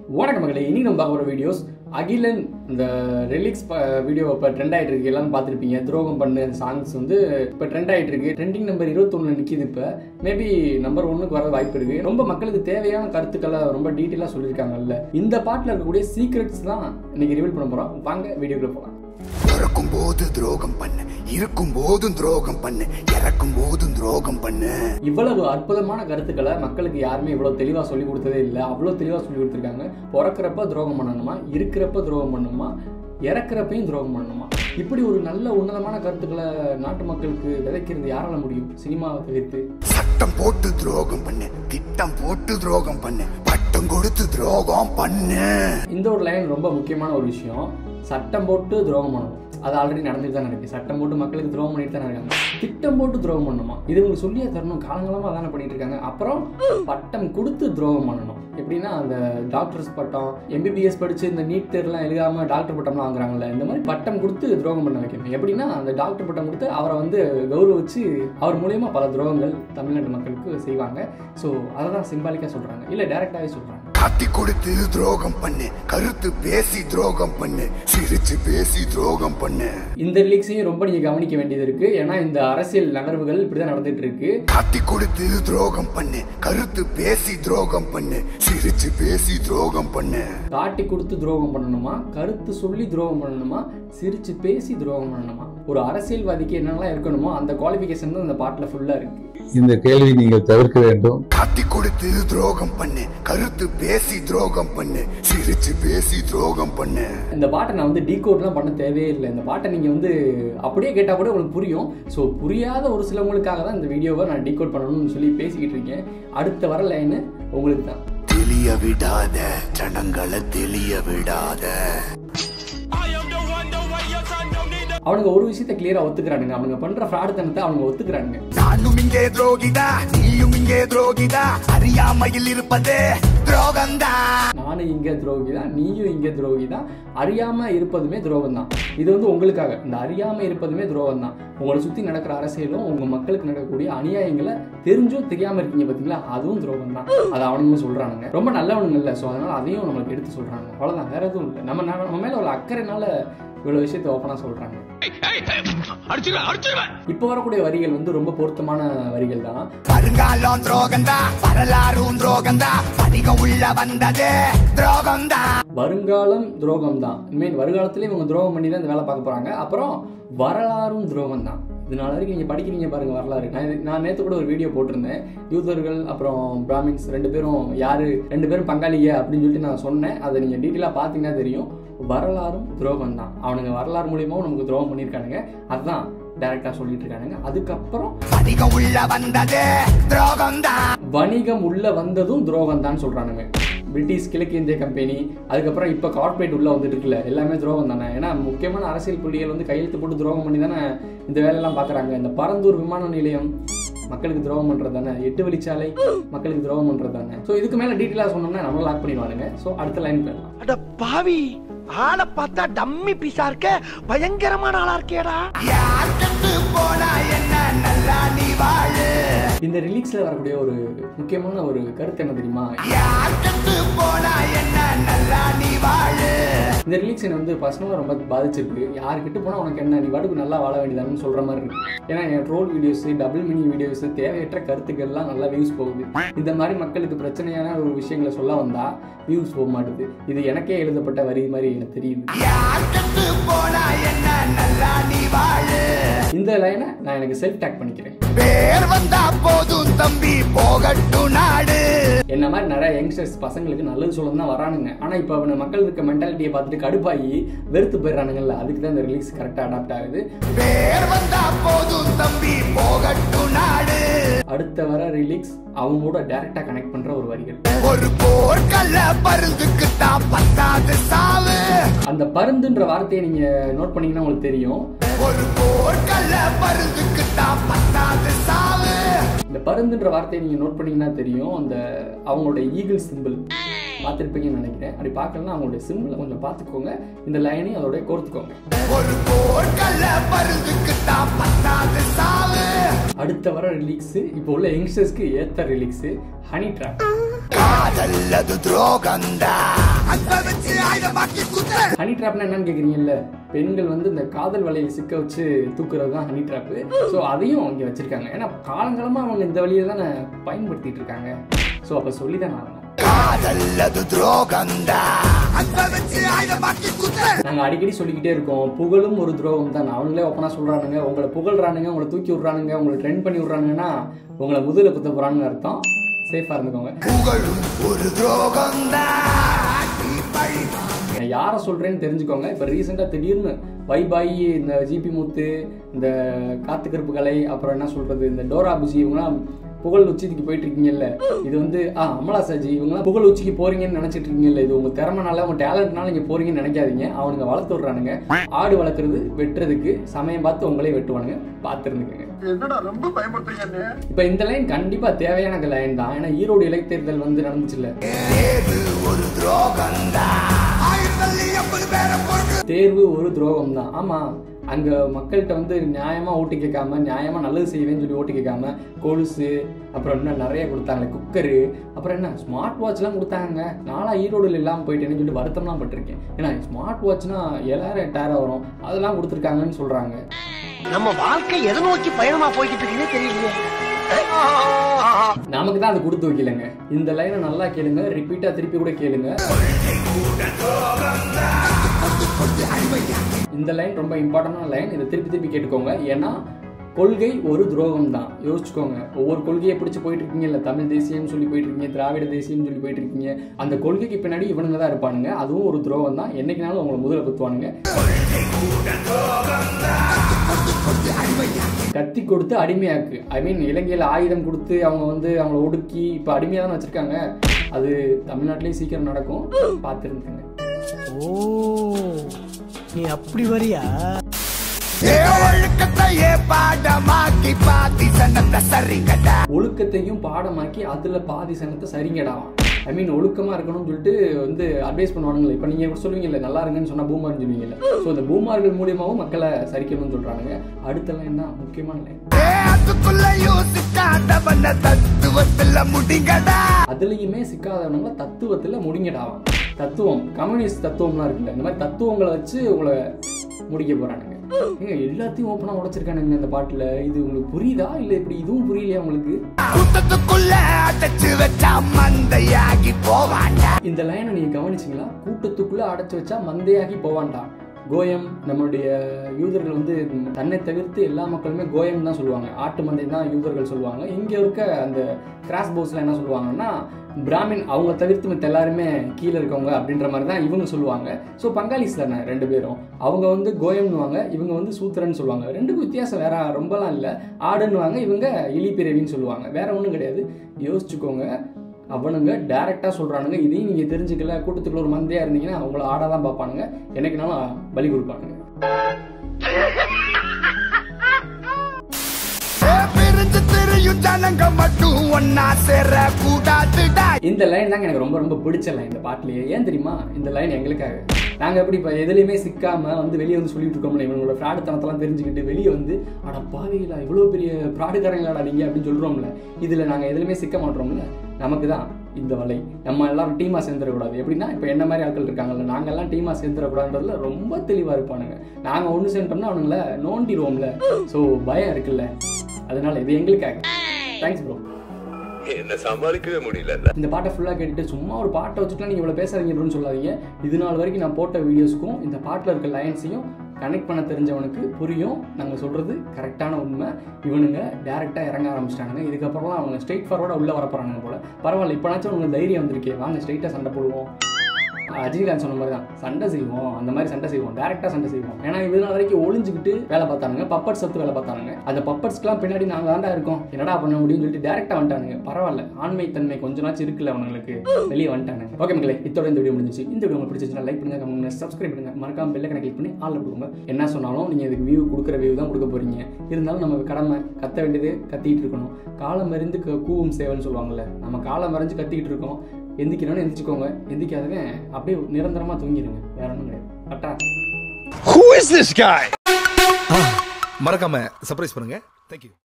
வணக்கம் மகளே இனி நம்ம பார்க்க போகிற வீடியோஸ் அகிலன் இந்த ரிலிக்ஸ் வீடியோ இப்போ ட்ரெண்ட் ஆகிட்டு இருக்கு எல்லாரும் பார்த்துருப்பீங்க துரோகம் பண்ணு அந்த சாங்ஸ் வந்து இப்போ ட்ரெண்ட் ஆகிட்டு இருக்கு ட்ரெண்டிங் நம்பர் இருபத்தொன்னு நிற்கிது இப்போ மேபி நம்பர் ஒன்னுக்கு வர வாய்ப்பு இருக்கு ரொம்ப மக்களுக்கு தேவையான கருத்துக்களை ரொம்ப டீட்டெயிலாக சொல்லியிருக்காங்கல்ல இந்த பாட்டில் இருக்கக்கூடிய சீக்ரெட்ஸ் தான் இன்னைக்கு ரிவீல் பண்ண போகிறோம் வாங்க வீடியோக்குள்ள போகலாம் பிறக்கும் போது துரோகம் பண்ணு இருக்கும் போதும் துரோகம் பண்ணு இறக்கும் போதும் துரோகம் பண்ணு இவ்வளவு அற்புதமான கருத்துக்களை மக்களுக்கு யாருமே இவ்வளவு தெளிவா சொல்லி கொடுத்ததே இல்லை அவ்வளவு தெளிவா சொல்லி கொடுத்துருக்காங்க பிறக்கிறப்ப துரோகம் பண்ணணுமா இருக்கிறப்ப துரோகம் பண்ணணுமா இறக்குறப்பையும் துரோகம் பண்ணணுமா இப்படி ஒரு நல்ல உன்னதமான கருத்துக்களை நாட்டு மக்களுக்கு விதைக்கிறது யாரால முடியும் சினிமாவை தவிர்த்து சட்டம் போட்டு துரோகம் பண்ணு திட்டம் போட்டு துரோகம் பண்ணு பட்டம் கொடுத்து துரோகம் பண்ணு இந்த ஒரு லைன் ரொம்ப முக்கியமான ஒரு விஷயம் சட்டம் போட்டு துரோகம் பண்ணணும் அது ஆல்ரெடி நடந்துட்டு தான் இருக்கு சட்டம் போட்டு மக்களுக்கு துரோகம் பண்ணிட்டு தான் இருக்காங்க திட்டம் போட்டு துரோகம் பண்ணணுமா இது உங்களுக்கு சொல்லியே தரணும் காலங்காலமாக அதானே பண்ணிட்டு இருக்காங்க அப்புறம் பட்டம் கொடுத்து துரோகம் பண்ணணும் எப்படின்னா அந்த டாக்டர்ஸ் பட்டம் எம்பிபிஎஸ் படிச்சு இந்த நீட் தேர்லாம் எழுதாம டாக்டர் பட்டம்லாம் வாங்குறாங்கல்ல இந்த மாதிரி பட்டம் கொடுத்து துரோகம் பண்ண வைக்கணும் எப்படின்னா அந்த டாக்டர் பட்டம் கொடுத்து அவரை வந்து கௌரவிச்சு அவர் மூலியமா பல துரோகங்கள் தமிழ்நாட்டு மக்களுக்கு செய்வாங்க ஸோ அதை தான் சிம்பாலிக்காக சொல்றாங்க இல்லை டைரக்டாகவே சொல்றாங்க காட்டி கொடுத்து துரோகம் பண்ணு கருத்து பேசி துரோகம் பண்ணு சிரிச்சு பேசி துரோகம் பண்ணு இந்த ரிலீக்ஸையும் ரொம்ப நீங்க கவனிக்க வேண்டியது இருக்கு ஏன்னா இந்த அரசியல் நகர்வுகள் இப்படிதான் நடந்துட்டு இருக்கு காட்டி கொடுத்து துரோகம் பண்ணு கருத்து பேசி துரோகம் பண்ணு சிரிச்சு பேசி துரோகம் பண்ணு காட்டி கொடுத்து துரோகம் பண்ணணுமா கருத்து சொல்லி துரோகம் பண்ணணுமா சிரிச்சு பேசி துரோகம் பண்ணணுமா ஒரு அரசியல்வாதிக்கு என்னெல்லாம் இருக்கணுமோ அந்த குவாலிஃபிகேஷன் தான் இந்த பாட்டில் ஃபுல்லா இருக்கு இந்த கேள்வி நீங்கள் தவிர்க்க வேண்டும் காட்டி கொடுத்து துரோகம் பண்ணு கருத்து பேசி துரோகம் பண்ணு சிரிச்சு பேசி துரோகம் பண்ணு இந்த பாட்டை நான் வந்து டீகோட்லாம் பண்ண தேவையே இல்லை இந்த பாட்டை நீங்கள் வந்து அப்படியே கேட்டால் கூட உங்களுக்கு புரியும் ஸோ புரியாத ஒரு சிலவங்களுக்காக தான் இந்த வீடியோவை நான் டீகோட் பண்ணணும்னு சொல்லி பேசிக்கிட்டு இருக்கேன் அடுத்த வர லைனு உங்களுக்கு தான் தெளிய விடாத ஜனங்களை தெளிய விடாத அவனுங்க ஒரு விஷயத்த கிளியரா ஒத்துக்கிறானுங்க அவனுங்க பண்ற ஃப்ராடுத்தனத்தை அவங்க ஒத்துக்கிறானுங்க நானும் இங்கே துரோகிதா நீயும் இங்கே துரோகிதா அறியாமையில் இருப்பதே துரோகந்தா நானும் இங்கே துரோகி தான் நீயும் இங்கே துரோகி தான் அறியாமல் இருப்பதுமே துரோகம் தான் இது வந்து உங்களுக்காக இந்த அறியாமல் இருப்பதுமே துரோகம் தான் உங்களை சுற்றி நடக்கிற அரசியலும் உங்கள் மக்களுக்கு நடக்கக்கூடிய அநியாயங்களை தெரிஞ்சும் தெரியாமல் இருக்கீங்க பார்த்தீங்களா அதுவும் துரோகம் தான் அதை அவனுங்க சொல்கிறானுங்க ரொம்ப நல்லவனுங்க இல்லை ஸோ அதனால் அதையும் நம்மளுக்கு எடுத்து சொல்கிறாங்க அவ்வளோதான் வேற எதுவும் இல்லை நம்ம நம்ம மேலே உள்ள அக்கறைனால இவ்வளோ விஷயத்தை ஓப்பனாக சொல்கிறாங்க இப்போ வரக்கூடிய வரிகள் வந்து ரொம்ப பொருத்தமான வரிகள் தான் வருங்காலம் துரோகந்தா வரலாறும் துரோகந்தா அதிகம் உள்ள வந்ததே துரோகந்தா வருங்காலம் துரோகம் தான் இனிமேல் வருங்காலத்திலே இவங்க துரோகம் பண்ணி தான் இந்த வேலை பார்க்க போறாங்க அப்புறம் வரலாறும் துரோகம் தான் இதனால வரைக்கும் நீங்கள் படிக்கிறீங்க பாருங்க வரலாறு நான் இது- நான் நேற்று கூட ஒரு வீடியோ போட்டிருந்தேன் யூதர்கள் அப்புறம் பிராமின்ஸ் ரெண்டு பேரும் யாரு ரெண்டு பேரும் பங்காளிங்க அப்படின்னு சொல்லிட்டு நான் சொன்னேன் அதை நீங்கள் டீட்டெயிலாக பார்த்தீங்கன்னா தெரியும் வரலாறும் துரோகம் தான் அவனுங்க வரலாறு மூலியமாவும் நமக்கு துரோகம் பண்ணியிருக்கானுங்க அதுதான் டைரக்டாக சொல்லிட்டு இருக்கானுங்க அதுக்கப்புறம் அதிகம் உள்ள வந்ததே துரோகந்தா வணிகம் உள்ள வந்ததும் துரோகம் தான் சொல்றானுங்க பிரிட்டிஷ் கிழக்கு இந்திய கம்பெனி அதுக்கப்புறம் இப்போ கார்ப்பரேட் உள்ள வந்துட்டு இருக்குல்ல எல்லாமே துரோகம் தானே ஏன்னா முக்கியமான அரசியல் புள்ளிகள் வந்து கையெழுத்து போட்டு துரோகம் பண்ணி தானே இந்த வேலையெல்லாம் பார்க்குறாங்க இந்த பரந்தூர் விமான நிலையம் மக்களுக்கு துரோகம் பண்றது தானே எட்டு வழிச்சாலை மக்களுக்கு துரோகம் பண்றது தானே ஸோ இதுக்கு மேலே டீட்டெயிலாக சொன்னோம்னா நம்மள லாக் பண்ணிடுவானுங்க ஸோ அடுத்த லைன் போயிடலாம் அட பாவி ஆளை பார்த்தா டம்மி பீஸா இருக்க பயங்கரமான ஆளா இருக்கேடா யார் கெட்டு போனா என்ன நல்லா நீ வாழு இந்த ரிலீக்ஸில் வரக்கூடிய ஒரு முக்கியமான ஒரு கருத்து என்ன தெரியுமா யார் கெட்டு போனா என்ன நல்லா நீ வாழு இந்த ரிலீக்ஸ் என்னை வந்து பர்சனலாக ரொம்ப பாதிச்சிருக்கு யாருக்கிட்ட போனால் உனக்கு என்ன நீ பாட்டுக்கு நல்லா வாழ வேண்டியதானு சொல்கிற மாதிரி இருக்கு ஏன்னா என் troll videos double mini videos தேவையற்ற கருத்துக்கள்லாம் நல்லா வியூஸ் போகுது இந்த மாதிரி மக்களுக்கு பிரச்சனையான ஒரு விஷயங்களை சொல்ல வந்தா வியூஸ் போக மாட்டுது இது எனக்கே எழுதப்பட்ட வரி மாதிரி எனக்கு தெரியுது யார் கெட்டு போனா என்ன நல்லா நீ வாழு இந்த லைனை நான் எனக்கு செல்ஃப் டேக் பண்ணிக்கிறேன் பேர் வந்தா போதும் தம்பி போகட்டும் நாடு என்ன மாதிரி நிறைய யங்ஸ்டர்ஸ் பசங்களுக்கு நல்லது சொல்ல தான் வரானுங்க ஆனால் இப்போ அவன மக்கள் இருக்க மென்டாலிட்டியை பார்த்துட்டு கடுப்பாகி வெறுத்து போயிடறானுங்கல்ல அதுக்கு தான் இந்த ரிலீக்ஸ் கரெக்டாக அடாப்ட் ஆகுது பேர் வந்தா போதும் தம்பி போகட்டும் நாடு அடுத்த வர ரிலீக்ஸ் அவங்களோட டைரக்டாக கனெக்ட் பண்ணுற ஒரு வரிகள் ஒரு போர்க்கல்ல பருந்துக்கு தான் பத்தாது சாவு அந்த பருந்துன்ற வார்த்தையை நீங்க நோட் பண்ணீங்கன்னா உங்களுக்கு தெரியும் ஒரு போர்க்கல்ல பருந்துக்கு தான் பத்தாது சாவு இந்த பருந்துன்ற வார்த்தையை நீங்க நோட் பண்ணீங்கன்னா தெரியும் அந்த அவங்களோட ஈகிள் சிம்பிள் பார்த்துருப்பீங்கன்னு நினைக்கிறேன் அப்படி பார்க்கலன்னா அவங்களுடைய சிம்பிளை கொஞ்சம் பார்த்துக்கோங்க இந்த லைனையும் அதோட கோர்த்துக்கோங்க ஒரு போர்க்கல்ல பருந்துக்கு தான் பத்தாது சாவு அடுத்த வர ரிலீக்ஸ் இப்போ உள்ள யங்ஸ்டர்ஸ்க்கு ஏத்த ரிலீக்ஸ் ஹனி ட்ராப் காதல்லது துரோகந்தா அந்த வச்சு ஆயுதமாக்கி குத்துற ஹனி ட்ராப்னா என்னன்னு கேக்குறீங்கல்ல பெண்கள் வந்து இந்த காதல் வலையில் சிக்க வச்சு தூக்குறது தான் ஹனி ட்ராப்பு ஸோ அதையும் இங்கே வச்சிருக்காங்க ஏன்னா காலங்காலமாக அவங்க இந்த வழியை தானே பயன்படுத்திட்டு இருக்காங்க ஸோ அப்போ சொல்லி தான் ஆகணும் காதல் அது துரோகந்தா அந்த வச்சு ஆயுதமாக்கி குத்துற நாங்கள் அடிக்கடி சொல்லிக்கிட்டே இருக்கோம் புகழும் ஒரு துரோகம் தான் அவங்களே ஒப்பனா சொல்கிறானுங்க உங்களை புகழ்றானுங்க உங்களை தூக்கி விட்றானுங்க உங்களை ட்ரெண்ட் பண்ணி விட்றானுங்கன்னா உங்களை முதுகில் குத்த போகிறானுங்க அர்த்தம் சேஃபாக இருந்துக்கோங்க புகழும் ஒரு துரோகந்தா நீ பழி நான் யாரை சொல்கிறேன்னு தெரிஞ்சுக்கோங்க இப்போ ரீசெண்டாக திடீர்னு வைபாய் இந்த ஜிபி முத்து இந்த காத்து கருப்பு கலை அப்புறம் என்ன சொல்கிறது இந்த டோரா புஜி இவங்களாம் புகழ் உச்சிக்கு போயிட்டு இருக்கீங்கல்ல இது வந்து ஆ அமலா சாஜி இவங்களாம் புகழ் உச்சிக்கு போறீங்கன்னு நினைச்சிட்டு இருக்கீங்கல்ல இது உங்க திறமைனால உங்க டேலண்ட்னால நீங்க போறீங்கன்னு நினைக்காதீங்க அவனுங்க வளர்த்து விடுறானுங்க ஆடு வளர்க்குறது வெட்டுறதுக்கு சமயம் பார்த்து உங்களே வெட்டுவானுங்க பார்த்து இருந்துக்கங்க இப்போ இந்த லைன் கண்டிப்பா தேவையான லைன் தான் ஏன்னா ஈரோடு இலைத்தேர்தல் வந்து நடந்துச்சுல்ல தேர்வு ஒரு துரோகந்தா ஆயிரத்தி எண்பது பேரை பொறுக்கு தேர்வு ஒரு துரோகம் தான் ஆமா அங்க மக்கள்கிட்ட வந்து நியாயமா ஓட்டு கேட்காம நியாயமா நல்லது செய்வேன்னு சொல்லி ஓட்டு கேட்காம கொலுசு அப்புறம் இன்னும் நிறைய கொடுத்தாங்களே குக்கரு அப்புறம் என்ன ஸ்மார்ட் வாட்ச்லாம் கொடுத்தாங்க நாளா ஈரோடுல இல்லாமல் போயிட்டேன்னு சொல்லி வருத்தம்லாம் பட்டிருக்கேன் ஏன்னா ஸ்மார்ட் வாட்ச்னா எல்லாரும் எட்டாயிரம் வரும் அதெல்லாம் கொடுத்துருக்காங்கன்னு சொல்றாங்க நம்ம வாழ்க்கை எதை நோக்கி பயணமா போய்கிட்டு இருக்குன்னே தெரியலையே நமக்கு தான் அது கொடுத்து வைக்கலங்க இந்த லைனை நல்லா கேளுங்க ரிப்பீட்டா திருப்பி கூட கேளுங்க இந்த லைன் ரொம்ப இம்பார்ட்டன்டான லைன் இதை திருப்பி திருப்பி கேட்டுக்கோங்க ஏன்னா கொள்கை ஒரு துரோகம் தான் யோசிச்சுக்கோங்க ஒவ்வொரு கொள்கையை பிடிச்சி போயிட்டு இருக்கீங்கல்ல தமிழ் தேசியம்னு சொல்லி போயிட்டு இருக்கீங்க திராவிட தேசியம்னு சொல்லி போயிட்டு இருக்கீங்க அந்த கொள்கைக்கு பின்னாடி இவனுங்க தான் இருப்பானுங்க அதுவும் ஒரு துரோகம் தான் என்னைக்குனாலும் உங்களை முதல்ல குத்துவானுங்க கத்தி கொடுத்து அடிமையாக்கு ஐ மீன் இலங்கையில் ஆயுதம் கொடுத்து அவங்க வந்து அவங்கள ஒடுக்கி இப்போ அடிமையாக தான் வச்சிருக்காங்க அது தமிழ்நாட்டிலேயும் சீக்கிரம் நடக்கும் பார்த்துருந்துங்க ஓ நீ அப்படி வரியா ஏ ஒழுக்கத்தையே பாடமாக்கி பாத்தி சண்டத்தை சரிங்கடா ஒழுக்கத்தையும் பாடமாக்கி அதில் பாதி சனத்தை சரிங்கடாவான் ஐ மீன் ஒழுக்கமாக இருக்கணும்னு சொல்லிட்டு வந்து அட்வைஸ் பண்ணுவானுங்களே இப்போ நீங்கள் சொல்லுவீங்கல்ல நல்லா இருங்கன்னு சொன்னால் பூமார்னு சொல்லுவீங்கல்ல ஸோ இந்த பூமார்கள் மூலியமாகவும் மக்களை சரிக்கணும்னு சொல்கிறானுங்க அடுத்த லைன் தான் முக்கியமான லைன் ஏ அதுக்குள்ள யோசிக்காதவன தத்துவத்துல முடிங்கடா அதுலேயுமே சிக்காதவனுங்களை தத்துவத்தில் முடிங்கடாவான் தத்துவம் கம்யூனிஸ்ட் தத்துவம்லாம் இருக்குல்ல இந்த மாதிரி தத்துவங்களை வச்சு உங்களை முடிக்க போகிறானுங்க ஏங்க எல்லாத்தையும் ஓப்பனாக உடைச்சிருக்கானுங்க இந்த பாட்டில் இது உங்களுக்கு புரியுதா இல்லை இப்படி இதுவும் புரியலையா உங்களுக்கு கூட்டத்துக்குள்ள அடைச்சு வச்சா மந்தையாகி போவாண்டா இந்த லைனை நீங்கள் கவனிச்சிங்களா கூட்டத்துக்குள்ளே அடைச்சி வச்சா மந்தையாகி போவான்டா கோயம் நம்மளுடைய யூதர்கள் வந்து தன்னை தவிர்த்து எல்லா மக்களுமே கோயம் தான் சொல்லுவாங்க ஆட்டு மந்தை தான் யூதர்கள் சொல்லுவாங்க இங்கே இருக்க அந்த கிராஸ் போஸ்ல என்ன சொல்லுவாங்கன்னா பிராமின் அவங்க தவிர்த்து மத்த எல்லாருமே கீழே இருக்கவங்க அப்படின்ற மாதிரி தான் இவங்க சொல்லுவாங்க ஸோ பங்காளிஸ் தானே ரெண்டு பேரும் அவங்க வந்து கோயம்னுவாங்க இவங்க வந்து சூத்திரன்னு சொல்லுவாங்க ரெண்டுக்கும் வித்தியாசம் வேற ரொம்பலாம் இல்லை ஆடுன்னுவாங்க இவங்க இலிப்பிறவின்னு சொல்லுவாங்க வேற ஒன்றும் கிடையாது யோசிச்சுக்கோங்க அவனுங்க டைரெக்டாக சொல்கிறானுங்க இதையும் நீங்கள் தெரிஞ்சுக்கல கூட்டத்துக்குள்ள ஒரு மந்தையாக இருந்தீங்கன்னா அவங்கள ஆடாதான் தான் பார்ப்பானுங்க எனக்குனாலும் பலி கொடுப்பானுங்க ஏ பிரிஞ்சு திரியும் ஜனங்க மட்டும் ஒன்னா சேர கூடாதுடா இந்த லைன் தாங்க எனக்கு ரொம்ப ரொம்ப பிடிச்ச லைன் இந்த பாட்டிலேயே ஏன் தெரியுமா இந்த லைன் எங்களுக்காக நாங்கள் எப்படி இப்போ எதுலையுமே சிக்காம வந்து வெளியே வந்து சொல்லிட்டு இருக்கோம்ல இவங்களோட ஃப்ராடு தனத்தெல்லாம் தெரிஞ்சுக்கிட்டு வெளியே வந்து அட பாவிகளா இவ்வளோ பெரிய ஃப்ராடுக்காரங்களாடா நீங்கள் அப்படின்னு சொல்கிறோம்ல இதில் நாங்கள் எதுலையுமே சிக்க மாட்டோம்ல நமக்கு தான் இந்த வலை நம்ம எல்லாரும் டீமாக சேர்ந்துடக்கூடாது எப்படின்னா இப்போ என்ன மாதிரி ஆட்கள் இருக்காங்கல்ல நாங்கெல்லாம் டீமாக சேர்ந்துடக்கூடாதுன்றதுல ரொம்ப தெளிவாக இருப்பானுங்க நாங்கள் ஒன்று சேர்ந்தோம்னா அவனுங்கள நோண்டிடுவோம்ல ஸோ பயம் இருக்குல்ல அதனால இது எங்களுக்காக தேங்க்ஸ் ப்ரோ என்ன சமாளிக்கவே முடியல இந்த பாட்டை ஃபுல்லாக கேட்டுட்டு சும்மா ஒரு பாட்டை வச்சுட்டுலாம் நீங்கள் இவ்வளோ பேசுறீங்கன்னு சொல்லாதீங்க இது நாள் வரைக்கும் நான் போட்ட வீடியோஸ்க்கும் இந்த பாட்டில் இருக்க லைன்ஸையும் கனெக்ட் பண்ண தெரிஞ்சவனுக்கு புரியும் நாங்கள் சொல்கிறது கரெக்டான உண்மை இவனுங்க டேரெக்டாக இறங்க ஆரம்பிச்சிட்டானுங்க இதுக்கப்புறம்லாம் அவங்க ஸ்ட்ரெயிட் ஃபார்வர்டாக உள்ளே வர போகிறாங்க போல பரவாயில்ல இப்போனாச்சும் உங்களுக்கு தைரியம் வந்திருக்கே வாங்க ஸ்ட்ரெயிட்டாக சண்டை போடுவோம் ரஜினிகாந்த் சொன்ன மாதிரி தான் சண்டை செய்வோம் அந்த மாதிரி சண்டை செய்வோம் டேரெக்டாக சண்டை செய்வோம் ஏன்னா இது நாள் வரைக்கும் ஒளிஞ்சுக்கிட்டு வேலை பார்த்தானுங்க பப்பட்ஸ் சத்து வேலை பார்த்தானுங்க அந்த பப்பட்ஸ்க்குலாம் பின்னாடி நாங்கள் தாண்டா இருக்கோம் என்னடா பண்ண முடியும்னு சொல்லிட்டு டேரெக்டாக வந்துட்டானுங்க பரவாயில்ல ஆண்மை தன்மை கொஞ்ச நாச்சும் இருக்குல்ல அவங்களுக்கு வெளியே வந்துட்டானுங்க ஓகே மக்களே இதோட இந்த வீடியோ முடிஞ்சிச்சு இந்த வீடியோ உங்களுக்கு பிடிச்சிச்சுன்னா லைக் பண்ணுங்க கமெண்ட் பண்ணுங்க சப்ஸ்கிரைப் பண்ணுங்க மறக்காம பெல்ல கணக்கு கிளிக் பண்ணி ஆள் கொடுங்க என்ன சொன்னாலும் நீங்கள் இதுக்கு வியூ கொடுக்குற வியூ தான் கொடுக்க போறீங்க இருந்தாலும் நம்ம கடமை கத்த வேண்டியது கத்திட்டு இருக்கணும் காலம் மறிந்து க- கூவும் சேவல்னு சொல்லுவாங்கல்ல நம்ம காலம் மறைஞ்சு கத்திக்கிட்டு இருக்கோம் எந்திக்கிறோன்னு எந்திரிச்சுக்கோங்க எந்திக்காதவன் அப்படியே நிரந்தரமா தூங்கிடுங்க வேற ஒன்றும் கிடையாது அட்டா Who is this guy? மறக்காம சர்ப்ரைஸ் பண்ணுங்க தேங்க்யூ